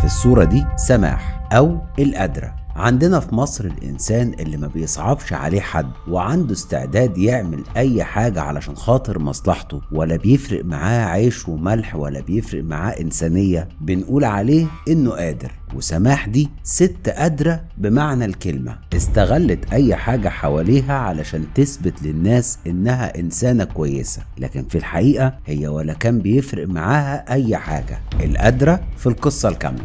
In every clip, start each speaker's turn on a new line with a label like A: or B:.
A: في الصورة دي سماح أو القدرة عندنا في مصر الإنسان اللي ما بيصعبش عليه حد وعنده استعداد يعمل أي حاجة علشان خاطر مصلحته ولا بيفرق معاه عيش وملح ولا بيفرق معاه إنسانية بنقول عليه إنه قادر وسماح دي ست قادرة بمعنى الكلمة استغلت أي حاجة حواليها علشان تثبت للناس إنها إنسانة كويسة لكن في الحقيقة هي ولا كان بيفرق معاها أي حاجة القادرة في القصة الكاملة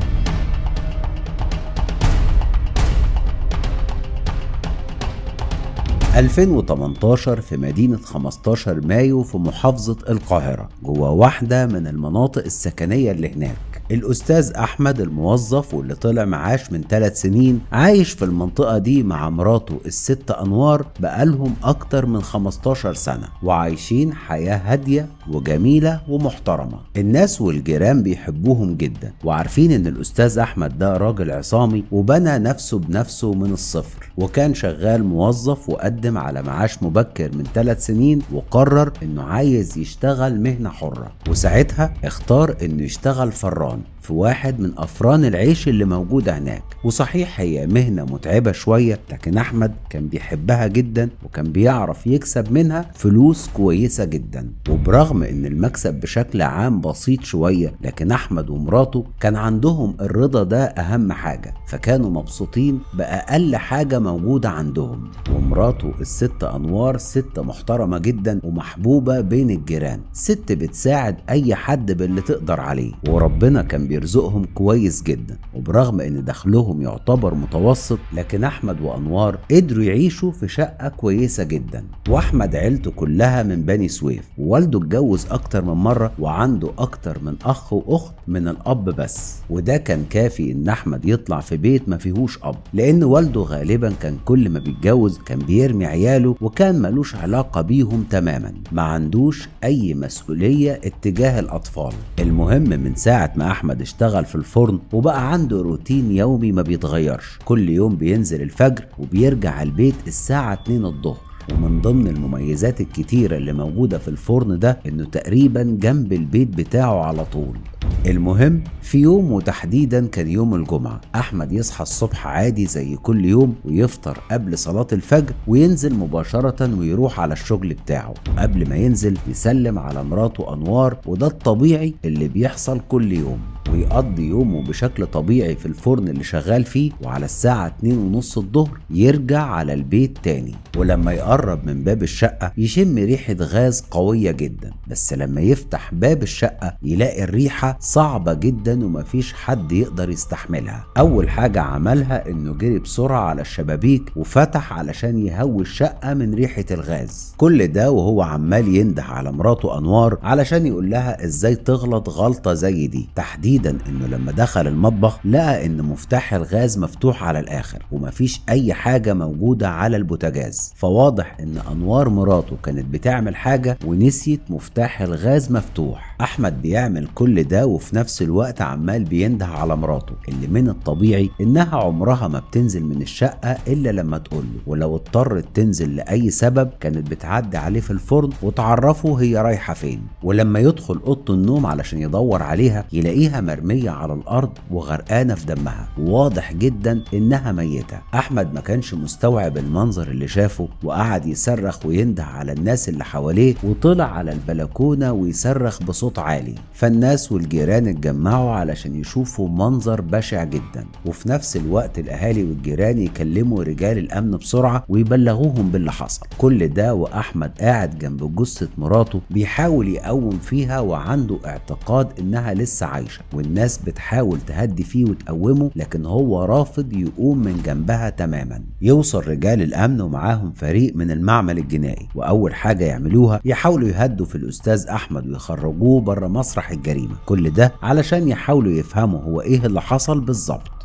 A: ...2018 في مدينة 15 مايو في محافظة القاهرة جوه واحدة من المناطق السكنية اللي هناك الأستاذ أحمد الموظف واللي طلع معاش من ثلاث سنين عايش في المنطقة دي مع مراته الست أنوار بقالهم أكتر من 15 سنة وعايشين حياة هادية وجميلة ومحترمة الناس والجيران بيحبوهم جدا وعارفين إن الأستاذ أحمد ده راجل عصامي وبنى نفسه بنفسه من الصفر وكان شغال موظف وقدم على معاش مبكر من ثلاث سنين وقرر إنه عايز يشتغل مهنة حرة وساعتها اختار إنه يشتغل فران في واحد من أفران العيش اللي موجودة هناك وصحيح هي مهنة متعبة شوية لكن أحمد كان بيحبها جدا وكان بيعرف يكسب منها فلوس كويسة جدا وبرغم إن المكسب بشكل عام بسيط شوية لكن أحمد ومراته كان عندهم الرضا ده أهم حاجة فكانوا مبسوطين بأقل حاجة موجودة عندهم ومراته الست أنوار ست محترمة جدا ومحبوبة بين الجيران ست بتساعد أي حد باللي تقدر عليه وربنا كان بيرزقهم كويس جدا وبرغم ان دخلهم يعتبر متوسط لكن احمد وانوار قدروا يعيشوا في شقه كويسه جدا واحمد عيلته كلها من بني سويف ووالده اتجوز اكتر من مره وعنده اكتر من اخ واخت من الاب بس وده كان كافي ان احمد يطلع في بيت ما فيهوش اب لان والده غالبا كان كل ما بيتجوز كان بيرمي عياله وكان ملوش علاقه بيهم تماما ما عندوش اي مسؤوليه اتجاه الاطفال المهم من ساعه ما احمد اشتغل في الفرن وبقى عنده روتين يومي ما بيتغيرش كل يوم بينزل الفجر وبيرجع البيت الساعه 2 الظهر ومن ضمن المميزات الكتيرة اللي موجودة في الفرن ده انه تقريبا جنب البيت بتاعه على طول المهم في يوم وتحديدا كان يوم الجمعة أحمد يصحى الصبح عادي زي كل يوم ويفطر قبل صلاة الفجر وينزل مباشرة ويروح على الشغل بتاعه قبل ما ينزل يسلم على مراته أنوار وده الطبيعي اللي بيحصل كل يوم ويقضي يومه بشكل طبيعي في الفرن اللي شغال فيه وعلى الساعة 2 ونص الظهر يرجع على البيت تاني ولما يقرب من باب الشقة يشم ريحة غاز قوية جدا بس لما يفتح باب الشقة يلاقي الريحة صعبة جدا ومفيش حد يقدر يستحملها أول حاجة عملها إنه جري بسرعة على الشبابيك وفتح علشان يهوي الشقة من ريحة الغاز كل ده وهو عمال ينده على مراته أنوار علشان يقول لها إزاي تغلط غلطة زي دي تحديدا إنه لما دخل المطبخ لقى إن مفتاح الغاز مفتوح على الآخر ومفيش أي حاجة موجودة على البوتاجاز فواضح إن أنوار مراته كانت بتعمل حاجة ونسيت مفتاح الغاز مفتوح أحمد بيعمل كل ده وفي نفس الوقت عمال بينده على مراته اللي من الطبيعي انها عمرها ما بتنزل من الشقة الا لما تقوله ولو اضطرت تنزل لأي سبب كانت بتعدي عليه في الفرن وتعرفه هي رايحة فين ولما يدخل أوضة النوم علشان يدور عليها يلاقيها مرمية على الأرض وغرقانة في دمها واضح جدا إنها ميتة أحمد ما كانش مستوعب المنظر اللي شافه وقعد يصرخ وينده على الناس اللي حواليه وطلع على البلكونة ويصرخ بصوت عالي فالناس والجيران اتجمعوا علشان يشوفوا منظر بشع جدا وفي نفس الوقت الاهالي والجيران يكلموا رجال الامن بسرعه ويبلغوهم باللي حصل كل ده واحمد قاعد جنب جثه مراته بيحاول يقوم فيها وعنده اعتقاد انها لسه عايشه والناس بتحاول تهدي فيه وتقومه لكن هو رافض يقوم من جنبها تماما يوصل رجال الامن ومعاهم فريق من المعمل الجنائي واول حاجه يعملوها يحاولوا يهدوا في الاستاذ احمد ويخرجوه بره مسرح الجريمه كل ده علشان يحاولوا يفهموا هو ايه اللي حصل بالظبط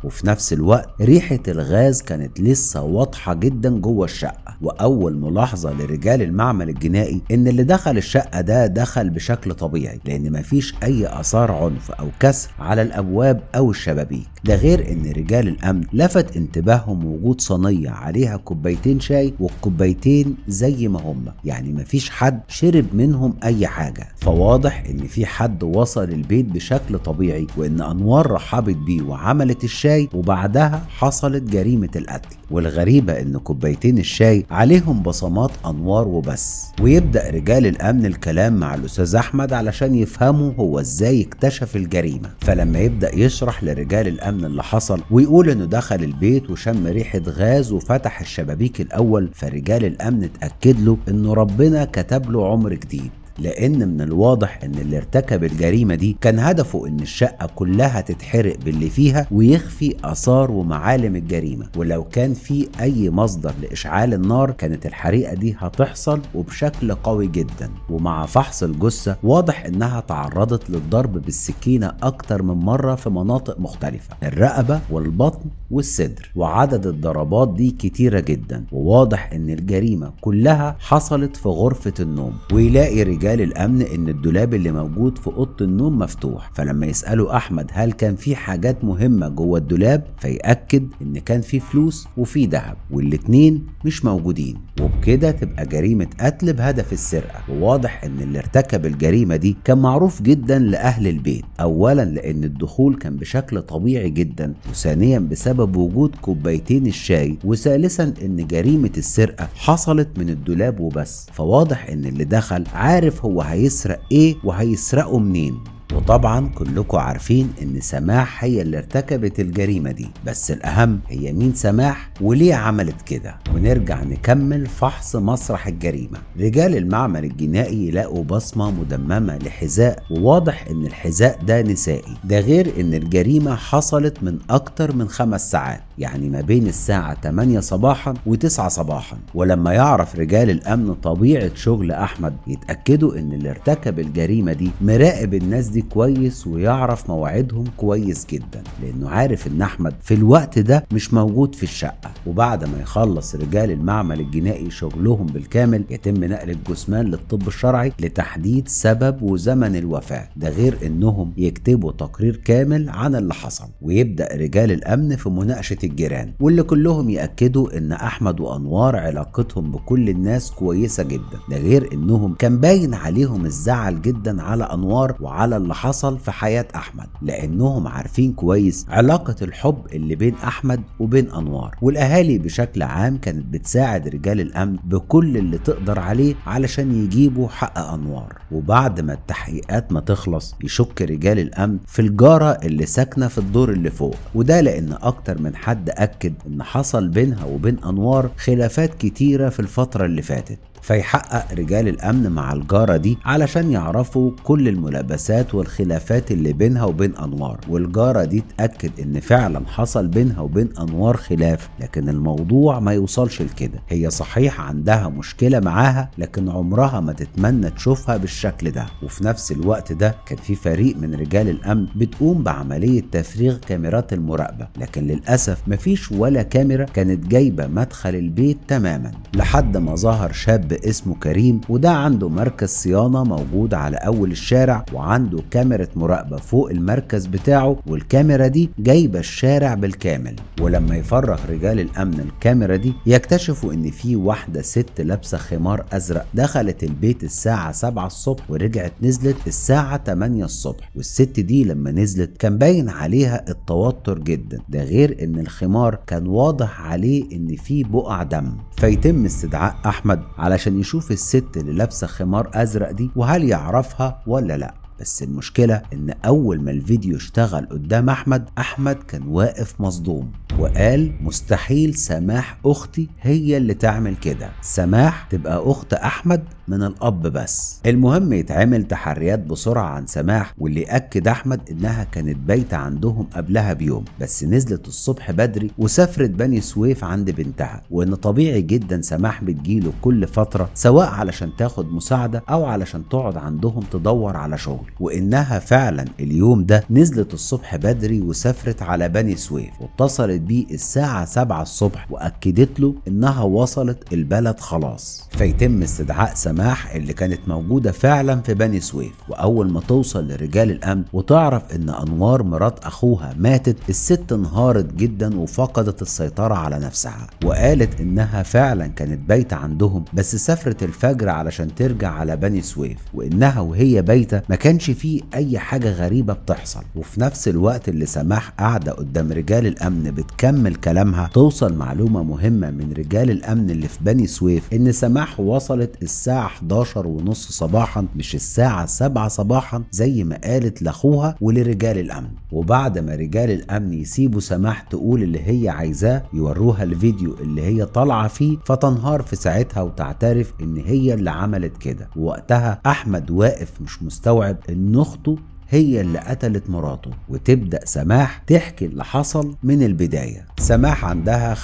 A: وفي نفس الوقت ريحة الغاز كانت لسه واضحة جدا جوه الشقة وأول ملاحظة لرجال المعمل الجنائي إن اللي دخل الشقة ده دخل بشكل طبيعي لأن مفيش أي آثار عنف أو كسر على الأبواب أو الشبابيك ده غير إن رجال الأمن لفت انتباههم وجود صينية عليها كوبايتين شاي والكوبايتين زي ما هما يعني مفيش حد شرب منهم أي حاجة فواضح إن في حد وصل البيت بشكل طبيعي وإن أنوار رحبت بيه وعملت الشاي وبعدها حصلت جريمة القتل والغريبة إن كوبايتين الشاي عليهم بصمات أنوار وبس ويبدأ رجال الأمن الكلام مع الأستاذ أحمد علشان يفهموا هو إزاي اكتشف الجريمة فلما يبدأ يشرح لرجال الأمن اللي حصل ويقول إنه دخل البيت وشم ريحة غاز وفتح الشبابيك الأول فرجال الأمن اتأكد له إنه ربنا كتب له عمر جديد لان من الواضح ان اللي ارتكب الجريمه دي كان هدفه ان الشقه كلها تتحرق باللي فيها ويخفي اثار ومعالم الجريمه ولو كان في اي مصدر لاشعال النار كانت الحريقه دي هتحصل وبشكل قوي جدا ومع فحص الجثه واضح انها تعرضت للضرب بالسكينه اكتر من مره في مناطق مختلفه الرقبه والبطن والصدر وعدد الضربات دي كتيره جدا وواضح ان الجريمه كلها حصلت في غرفه النوم ويلاقي رجال الامن ان الدولاب اللي موجود في اوضه النوم مفتوح فلما يسالوا احمد هل كان في حاجات مهمه جوه الدولاب فيأكد ان كان في فلوس وفي ذهب والاتنين مش موجودين وبكده تبقى جريمه قتل بهدف السرقه وواضح ان اللي ارتكب الجريمه دي كان معروف جدا لاهل البيت اولا لان الدخول كان بشكل طبيعي جدا وثانيا بسبب وجود كوبايتين الشاي وثالثا ان جريمه السرقه حصلت من الدولاب وبس فواضح ان اللي دخل عارف عارف هو هيسرق ايه وهيسرقه منين وطبعا كلكم عارفين ان سماح هي اللي ارتكبت الجريمه دي بس الاهم هي مين سماح وليه عملت كده ونرجع نكمل فحص مسرح الجريمه رجال المعمل الجنائي لقوا بصمه مدممه لحذاء وواضح ان الحذاء ده نسائي ده غير ان الجريمه حصلت من اكتر من خمس ساعات يعني ما بين الساعة 8 صباحا و9 صباحا ولما يعرف رجال الأمن طبيعة شغل أحمد يتأكدوا إن اللي ارتكب الجريمة دي مراقب الناس دي كويس ويعرف مواعيدهم كويس جدا لأنه عارف إن أحمد في الوقت ده مش موجود في الشقة وبعد ما يخلص رجال المعمل الجنائي شغلهم بالكامل يتم نقل الجثمان للطب الشرعي لتحديد سبب وزمن الوفاة ده غير إنهم يكتبوا تقرير كامل عن اللي حصل ويبدأ رجال الأمن في مناقشة الجيران واللي كلهم يأكدوا إن أحمد وأنوار علاقتهم بكل الناس كويسة جدا ده غير إنهم كان باين عليهم الزعل جدا على أنوار وعلى اللي حصل في حياة أحمد لأنهم عارفين كويس علاقة الحب اللي بين أحمد وبين أنوار والأهالي بشكل عام كانت بتساعد رجال الأمن بكل اللي تقدر عليه علشان يجيبوا حق أنوار وبعد ما التحقيقات ما تخلص يشك رجال الأمن في الجارة اللي ساكنة في الدور اللي فوق وده لأن أكتر من حد أكد إن حصل بينها وبين أنوار خلافات كتيرة في الفترة اللي فاتت فيحقق رجال الامن مع الجاره دي علشان يعرفوا كل الملابسات والخلافات اللي بينها وبين انوار والجاره دي تاكد ان فعلا حصل بينها وبين انوار خلاف لكن الموضوع ما يوصلش لكده هي صحيح عندها مشكله معاها لكن عمرها ما تتمنى تشوفها بالشكل ده وفي نفس الوقت ده كان في فريق من رجال الامن بتقوم بعمليه تفريغ كاميرات المراقبه لكن للاسف مفيش ولا كاميرا كانت جايبه مدخل البيت تماما لحد ما ظهر شاب اسمه كريم وده عنده مركز صيانة موجود على أول الشارع وعنده كاميرا مراقبة فوق المركز بتاعه والكاميرا دي جايبة الشارع بالكامل ولما يفرغ رجال الأمن الكاميرا دي يكتشفوا إن في واحدة ست لابسة خمار أزرق دخلت البيت الساعة 7 الصبح ورجعت نزلت الساعة 8 الصبح والست دي لما نزلت كان باين عليها التوتر جدا ده غير إن الخمار كان واضح عليه إن فيه بقع دم فيتم استدعاء أحمد علشان عشان يشوف الست اللي لابسه خمار ازرق دي وهل يعرفها ولا لا بس المشكلة إن أول ما الفيديو اشتغل قدام أحمد أحمد كان واقف مصدوم وقال مستحيل سماح أختي هي اللي تعمل كده سماح تبقى أخت أحمد من الاب بس المهم يتعمل تحريات بسرعه عن سماح واللي اكد احمد انها كانت بايته عندهم قبلها بيوم بس نزلت الصبح بدري وسافرت بني سويف عند بنتها وان طبيعي جدا سماح بتجيله كل فتره سواء علشان تاخد مساعده او علشان تقعد عندهم تدور على شغل وانها فعلا اليوم ده نزلت الصبح بدري وسافرت على بني سويف واتصلت بيه الساعه 7 الصبح واكدت له انها وصلت البلد خلاص فيتم استدعاء سماح اللي كانت موجوده فعلا في بني سويف واول ما توصل لرجال الامن وتعرف ان انوار مرات اخوها ماتت الست انهارت جدا وفقدت السيطره على نفسها وقالت انها فعلا كانت بايته عندهم بس سافرت الفجر علشان ترجع على بني سويف وانها وهي بايته ما كانش فيه اي حاجه غريبه بتحصل وفي نفس الوقت اللي سماح قاعده قدام رجال الامن بتكمل كلامها توصل معلومه مهمه من رجال الامن اللي في بني سويف ان سماح وصلت الساعه 11 ونص صباحا مش الساعه 7 صباحا زي ما قالت لاخوها ولرجال الامن وبعد ما رجال الامن يسيبوا سماح تقول اللي هي عايزاه يوروها الفيديو اللي هي طالعه فيه فتنهار في ساعتها وتعترف ان هي اللي عملت كده ووقتها احمد واقف مش مستوعب ان اخته هي اللي قتلت مراته وتبدأ سماح تحكي اللي حصل من البداية سماح عندها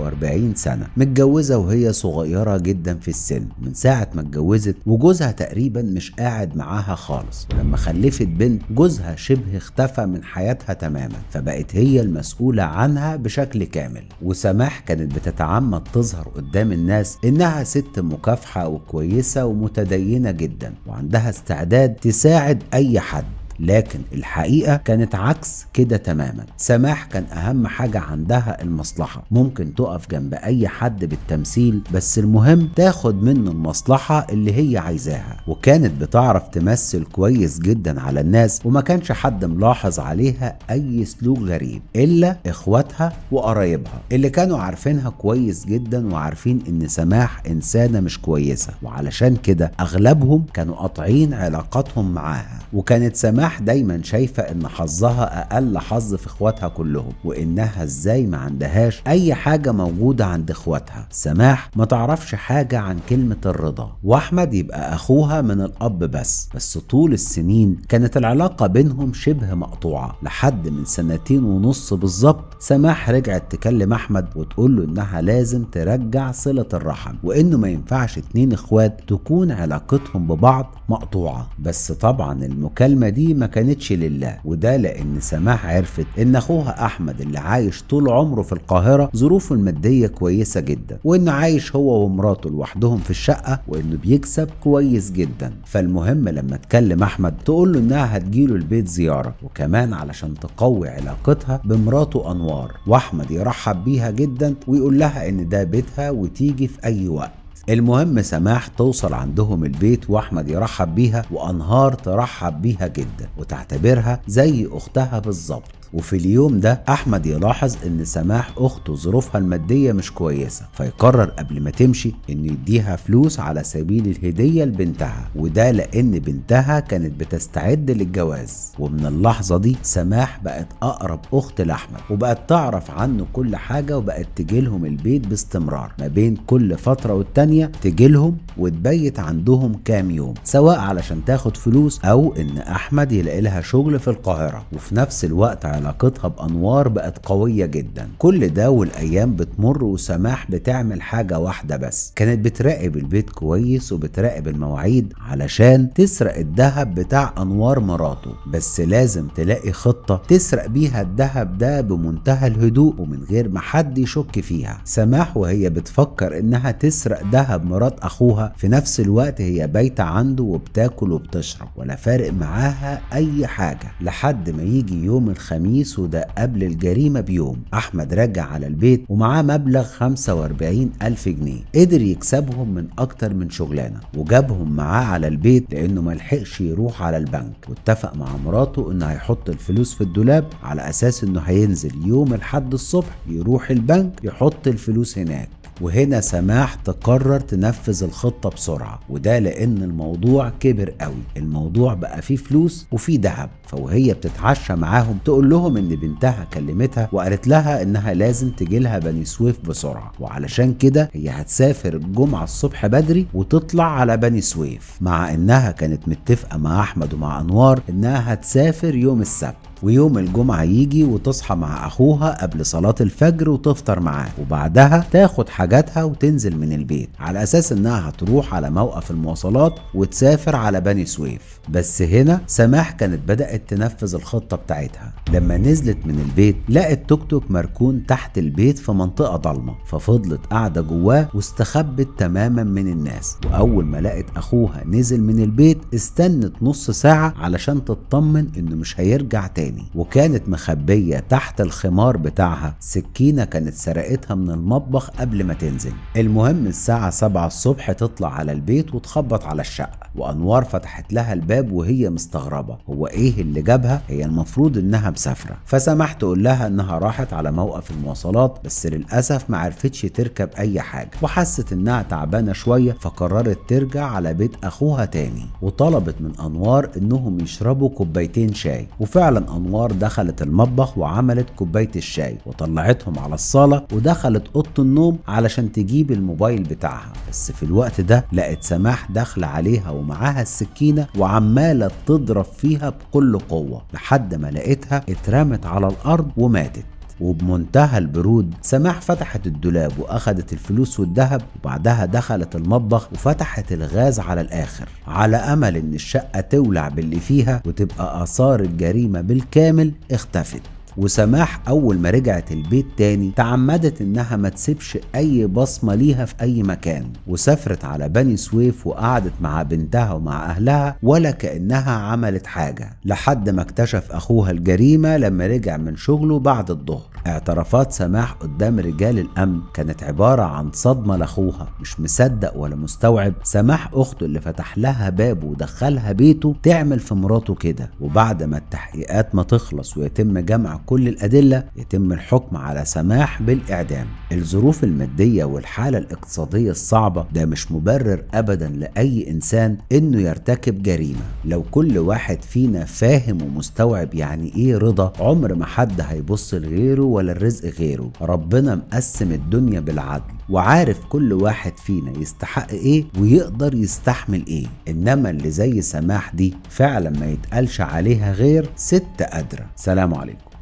A: 45 سنة متجوزة وهي صغيرة جدا في السن من ساعة ما اتجوزت وجوزها تقريبا مش قاعد معاها خالص ولما خلفت بنت جوزها شبه اختفى من حياتها تماما فبقت هي المسؤولة عنها بشكل كامل وسماح كانت بتتعمد تظهر قدام الناس انها ست مكافحة وكويسة ومتدينة جدا وعندها استعداد تساعد اي حد لكن الحقيقة كانت عكس كده تماما سماح كان أهم حاجة عندها المصلحة ممكن تقف جنب أي حد بالتمثيل بس المهم تاخد منه المصلحة اللي هي عايزاها وكانت بتعرف تمثل كويس جدا على الناس وما كانش حد ملاحظ عليها أي سلوك غريب إلا إخواتها وقرايبها اللي كانوا عارفينها كويس جدا وعارفين إن سماح إنسانة مش كويسة وعلشان كده أغلبهم كانوا قاطعين علاقاتهم معاها وكانت سماح سماح دايما شايفة ان حظها اقل حظ في اخواتها كلهم وانها ازاي ما عندهاش اي حاجة موجودة عند اخواتها سماح ما تعرفش حاجة عن كلمة الرضا واحمد يبقى اخوها من الاب بس بس طول السنين كانت العلاقة بينهم شبه مقطوعة لحد من سنتين ونص بالظبط سماح رجعت تكلم احمد وتقول له انها لازم ترجع صلة الرحم وانه ما ينفعش اتنين اخوات تكون علاقتهم ببعض مقطوعة بس طبعا المكالمة دي ما كانتش لله وده لان سماح عرفت ان اخوها احمد اللي عايش طول عمره في القاهره ظروفه الماديه كويسه جدا وانه عايش هو ومراته لوحدهم في الشقه وانه بيكسب كويس جدا فالمهم لما تكلم احمد تقول له انها هتجيله البيت زياره وكمان علشان تقوي علاقتها بمراته انوار واحمد يرحب بيها جدا ويقول لها ان ده بيتها وتيجي في اي وقت المهم سماح توصل عندهم البيت واحمد يرحب بيها وانهار ترحب بيها جدا وتعتبرها زي اختها بالظبط وفي اليوم ده احمد يلاحظ ان سماح اخته ظروفها الماديه مش كويسه فيقرر قبل ما تمشي انه يديها فلوس على سبيل الهديه لبنتها وده لان بنتها كانت بتستعد للجواز ومن اللحظه دي سماح بقت اقرب اخت لاحمد وبقت تعرف عنه كل حاجه وبقت تجيلهم البيت باستمرار ما بين كل فتره والتانيه تجيلهم وتبيت عندهم كام يوم سواء علشان تاخد فلوس او ان احمد يلاقي لها شغل في القاهره وفي نفس الوقت علاقتها بانوار بقت قويه جدا كل ده والايام بتمر وسماح بتعمل حاجه واحده بس كانت بتراقب البيت كويس وبتراقب المواعيد علشان تسرق الذهب بتاع انوار مراته بس لازم تلاقي خطه تسرق بيها الذهب ده بمنتهى الهدوء ومن غير ما حد يشك فيها سماح وهي بتفكر انها تسرق ذهب مرات اخوها في نفس الوقت هي بايته عنده وبتاكل وبتشرب ولا فارق معاها اي حاجه لحد ما يجي يوم الخميس الخميس وده قبل الجريمة بيوم أحمد رجع على البيت ومعاه مبلغ 45 ألف جنيه قدر يكسبهم من أكتر من شغلانة وجابهم معاه على البيت لأنه ملحقش يروح على البنك واتفق مع مراته إنه هيحط الفلوس في الدولاب على أساس إنه هينزل يوم الحد الصبح يروح البنك يحط الفلوس هناك وهنا سماح تقرر تنفذ الخطة بسرعة وده لأن الموضوع كبر قوي الموضوع بقى فيه فلوس وفيه دهب فوهي بتتعشى معاهم تقول لهم ان بنتها كلمتها وقالت لها انها لازم تجي لها بني سويف بسرعة وعلشان كده هي هتسافر الجمعة الصبح بدري وتطلع على بني سويف مع انها كانت متفقة مع احمد ومع انوار انها هتسافر يوم السبت ويوم الجمعة يجي وتصحى مع أخوها قبل صلاة الفجر وتفطر معاه وبعدها تاخد حاجاتها وتنزل من البيت على أساس إنها هتروح على موقف المواصلات وتسافر على بني سويف بس هنا سماح كانت بدأت تنفذ الخطة بتاعتها لما نزلت من البيت لقت توك توك مركون تحت البيت في منطقة ضلمة ففضلت قاعدة جواه واستخبت تماما من الناس وأول ما لقت أخوها نزل من البيت استنت نص ساعة علشان تطمن إنه مش هيرجع تاني تاني وكانت مخبية تحت الخمار بتاعها سكينة كانت سرقتها من المطبخ قبل ما تنزل المهم الساعة 7 الصبح تطلع على البيت وتخبط على الشقة وأنوار فتحت لها الباب وهي مستغربة هو إيه اللي جابها هي المفروض إنها مسافرة فسمحت تقول لها إنها راحت على موقف المواصلات بس للأسف ما عرفتش تركب أي حاجة وحست إنها تعبانة شوية فقررت ترجع على بيت أخوها تاني وطلبت من أنوار إنهم يشربوا كوبايتين شاي وفعلا أنوار دخلت المطبخ وعملت كوباية الشاي وطلعتهم على الصالة ودخلت أوضة النوم علشان تجيب الموبايل بتاعها بس في الوقت ده لقت سماح داخلة عليها ومعاها السكينة وعمالة تضرب فيها بكل قوة لحد ما لقيتها اترمت على الأرض وماتت وبمنتهى البرود سماح فتحت الدولاب واخدت الفلوس والذهب وبعدها دخلت المطبخ وفتحت الغاز على الاخر على امل ان الشقه تولع باللي فيها وتبقى اثار الجريمه بالكامل اختفت وسماح أول ما رجعت البيت تاني تعمدت إنها ما تسيبش أي بصمة ليها في أي مكان وسافرت على بني سويف وقعدت مع بنتها ومع أهلها ولا كأنها عملت حاجة لحد ما اكتشف أخوها الجريمة لما رجع من شغله بعد الظهر اعترافات سماح قدام رجال الأمن كانت عبارة عن صدمة لأخوها مش مصدق ولا مستوعب سماح أخته اللي فتح لها بابه ودخلها بيته تعمل في مراته كده وبعد ما التحقيقات ما تخلص ويتم جمع كل الأدلة يتم الحكم على سماح بالإعدام الظروف المادية والحالة الاقتصادية الصعبة ده مش مبرر أبدا لأي إنسان إنه يرتكب جريمة لو كل واحد فينا فاهم ومستوعب يعني إيه رضا عمر ما حد هيبص لغيره ولا الرزق غيره ربنا مقسم الدنيا بالعدل وعارف كل واحد فينا يستحق ايه ويقدر يستحمل ايه انما اللي زي سماح دي فعلا ما يتقالش عليها غير ست قادرة سلام عليكم